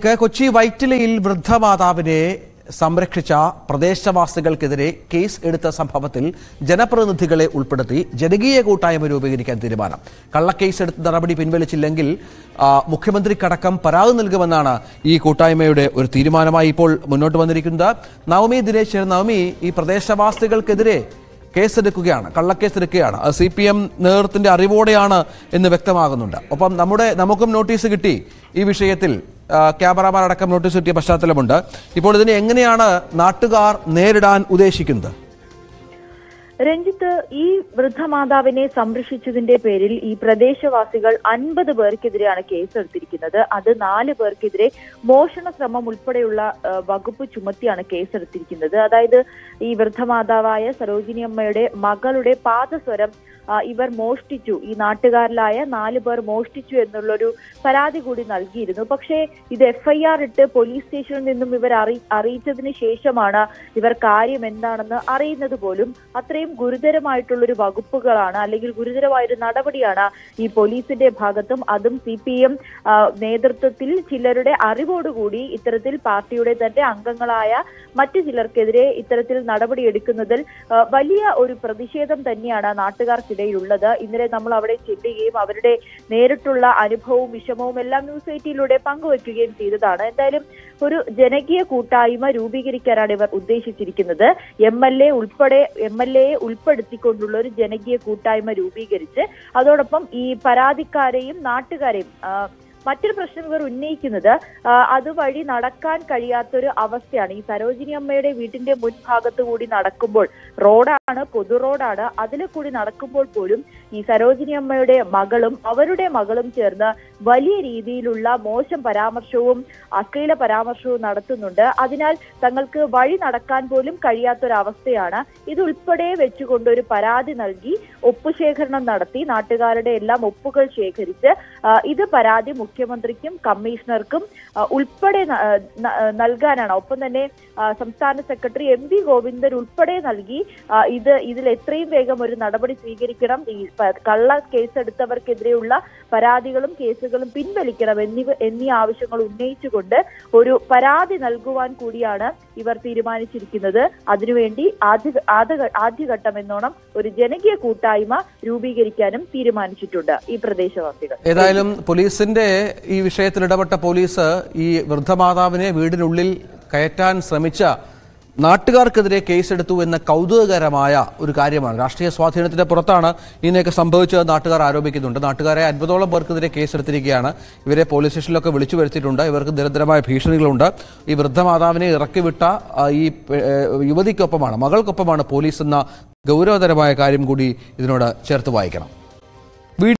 ക്ക് കൊച്ചി വൈറ്റിലയിൽ വൃദ്ധമാതാവിനെ സംരക്ഷിച്ച പ്രദേശവാസികൾക്കെതിരെ കേസ് എടുത്ത സംഭവത്തിൽ ജനപ്രതിനിധികളെ ഉൾപ്പെടുത്തി ജനകീയ കൂട്ടായ്മ രൂപീകരിക്കാൻ തീരുമാനം കള്ളക്കേസ് എടുത്ത നടപടി പിൻവലിച്ചില്ലെങ്കിൽ ആ, മുഖ്യമന്ത്രിക്കടക്കം പരാതി നൽകുമെന്നാണ് ഈ കൂട്ടായ്മയുടെ ഒരു തീരുമാനമായി ഇപ്പോൾ മുന്നോട്ട് വന്നിരിക്കുന്നത് നവമി ദിനേശ് നവമി ഈ പ്രദേശവാസികൾക്കെതിരെ കേസെടുക്കുകയാണ് കള്ളക്കേസെടുക്കുകയാണ് അത് സി പി എം നേതൃത്വത്തിന്റെ അറിവോടെയാണ് എന്ന് വ്യക്തമാകുന്നുണ്ട് ഒപ്പം നമ്മുടെ നമുക്കും നോട്ടീസ് കിട്ടി ഈ വിഷയത്തിൽ ആ, ക്യാമറാമാൻ അടക്കം നോട്ടീസ് കിട്ടിയ പശ്ചാത്തലമുണ്ട് ഇപ്പോൾ ഇതിനെ എങ്ങനെയാണ് നാട്ടുകാർ നേരിടാൻ ഉദ്ദേശിക്കുന്നത് രഞ്ജിത്ത് ഈ വൃദ്ധമാതാവിനെ സംരക്ഷിച്ചതിന്റെ പേരിൽ ഈ പ്രദേശവാസികൾ അൻപത് പേർക്കെതിരെയാണ് കേസെടുത്തിരിക്കുന്നത് അത് നാല് പേർക്കെതിരെ മോഷണ ശ്രമം ഉൾപ്പെടെയുള്ള ആ, വകുപ്പ് ചുമത്തിയാണ് കേസെടുത്തിരിക്കുന്നത് അതായത് ഈ വൃദ്ധമാതാവായ സരോജിനി അമ്മയുടെ മകളുടെ പാദസ്വരം ആ, ഇവർ മോഷ്ടിച്ചു ഈ നാട്ടുകാരിലായ നാല് പേർ മോഷ്ടിച്ചു എന്നുള്ളൊരു പരാതി കൂടി നൽകിയിരുന്നു പക്ഷേ ഇത് എഫ്ഐആർ ഇട്ട് പോലീസ് സ്റ്റേഷനിൽ നിന്നും ഇവർ അറി അറിയിച്ചതിന് ശേഷമാണ് ഇവർ കാര്യം എന്താണെന്ന് അറിയുന്നത് പോലും അത്രയും ഗുരുതരമായിട്ടുള്ളൊരു വകുപ്പുകളാണ് അല്ലെങ്കിൽ ഗുരുതരമായൊരു നടപടിയാണ് ഈ പോലീസിന്റെ ഭാഗത്തും അതും സി പി എം നേതൃത്വത്തിൽ ചിലരുടെ അറിവോടുകൂടി ഇത്തരത്തിൽ പാർട്ടിയുടെ തന്നെ അംഗങ്ങളായ മറ്റു ചിലർക്കെതിരെ ഇത്തരത്തിൽ നടപടിയെടുക്കുന്നതിൽ ആ, വലിയ ഒരു പ്രതിഷേധം തന്നെയാണ് നാട്ടുകാർക്കിടയിലുള്ളത് ഇന്നലെ നമ്മൾ അവിടെ ചെല്ലുകയും അവരുടെ നേരിട്ടുള്ള അനുഭവവും വിഷമവും എല്ലാം ന്യൂസ് എയ്റ്റിയിലൂടെ പങ്കുവെക്കുകയും ചെയ്തതാണ് എന്തായാലും ഒരു ജനകീയ കൂട്ടായ്മ രൂപീകരിക്കാനാണ് ഇവർ ഉദ്ദേശിച്ചിരിക്കുന്നത് എം എൽ എ ഉൾപ്പെടെ എം എൽ എയെ ഉൾപ്പെടുത്തിക്കൊണ്ടുള്ള ഒരു ജനകീയ കൂട്ടായ്മ രൂപീകരിച്ച് അതോടൊപ്പം ഈ പരാതിക്കാരെയും നാട്ടുകാരെയും ആ, മറ്റൊരു പ്രശ്നം ഇവർ ഉന്നയിക്കുന്നത് ആ, അതുവഴി നടക്കാൻ കഴിയാത്തൊരു അവസ്ഥയാണ് ഈ സരോജിനി അമ്മയുടെ വീട്ടിന്റെ മുൻഭാഗത്ത് കൂടി നടക്കുമ്പോൾ റോഡാണ് പൊതു റോഡാണ് അതിൽ കൂടി നടക്കുമ്പോൾ പോലും ഈ സരോജിനി അമ്മയുടെ മകളും അവരുടെ മകളും ചേർന്ന് വലിയ രീതിയിലുള്ള മോശം പരാമർശവും അശ്ലീല പരാമർശവും നടത്തുന്നുണ്ട് അതിനാൽ തങ്ങൾക്ക് വഴി നടക്കാൻ പോലും കഴിയാത്തൊരവസ്ഥയാണ് ഇതുൾപ്പെടെ വെച്ചുകൊണ്ട് ഒരു പരാതി നൽകി ഒപ്പുശേഖരണം നടത്തി നാട്ടുകാരുടെ എല്ലാം ഒപ്പുകൾ ശേഖരിച്ച് ആ, ഇത് പരാതി മുഖ്യമന്ത്രിക്കും കമ്മീഷണർക്കും ആ, ഉൾപ്പെടെ ന- ആ, ന- ആ, നൽകാനാണ് ഒപ്പം തന്നെ ആ, സംസ്ഥാന സെക്രട്ടറി എം വി ഗോവിന്ദൻ ഉൾപ്പെടെ നൽകി ആ, ഇത് ഇതിൽ എത്രയും വേഗം ഒരു നടപടി സ്വീകരിക്കണം ഈ പ- കള്ള കേസെടുത്തവർക്കെതിരെയുള്ള പരാതികളും കേസുകളും പിൻവലിക്കണം എന്നിവ എന്നീ ആവശ്യങ്ങൾ ഉന്നയിച്ചുകൊണ്ട് ഒരു പരാതി നൽകുവാൻ കൂടിയാണ് ഇവർ തീരുമാനിച്ചിരിക്കുന്നത് അതിനുവേണ്ടി ആദ്യ ആദ്യ ആദ്യഘട്ടം എന്നോണം ഒരു ജനകീയ കൂട്ടായ്മ രൂപീകരിക്കാനും തീരുമാനിച്ചിട്ടുണ്ട് ഈ പ്രദേശവാസികൾ ഏതായാലും പോലീസിന്റെ ഈ വിഷയത്തിൽ ഇടപെട്ട പോലീസ് ഈ വൃദ്ധമാതാവിനെ വീടിനുള്ളിൽ കയറ്റാൻ ശ്രമിച്ച നാട്ടുകാർക്കെതിരെ കേസെടുത്തു എന്ന കൗതുകകരമായ ഒരു കാര്യമാണ് രാഷ്ട്രീയ സ്വാധീനത്തിന്റെ പുറത്താണ് ഇതിനെയൊക്കെ സംഭവിച്ചത് നാട്ടുകാർ ആരോപിക്കുന്നുണ്ട് നാട്ടുകാരെ അൻപതോളം പേർക്കെതിരെ കേസെടുത്തിരിക്കുകയാണ് ഇവരെ പോലീസ് സ്റ്റേഷനിലൊക്കെ വിളിച്ചു വരുത്തിയിട്ടുണ്ട് ഇവർക്ക് നിരന്തരമായ ഭീഷണികളുണ്ട് ഈ വൃദ്ധമാതാവിനെ ഇറക്കിവിട്ട ആ, ഈ ഏഹ്, യുവതിക്കൊപ്പമാണ് മകൾക്കൊപ്പമാണ് പോലീസ് എന്ന ഗൗരവതരമായ കാര്യം കൂടി ഇതിനോട് ചേർത്ത് വായിക്കണം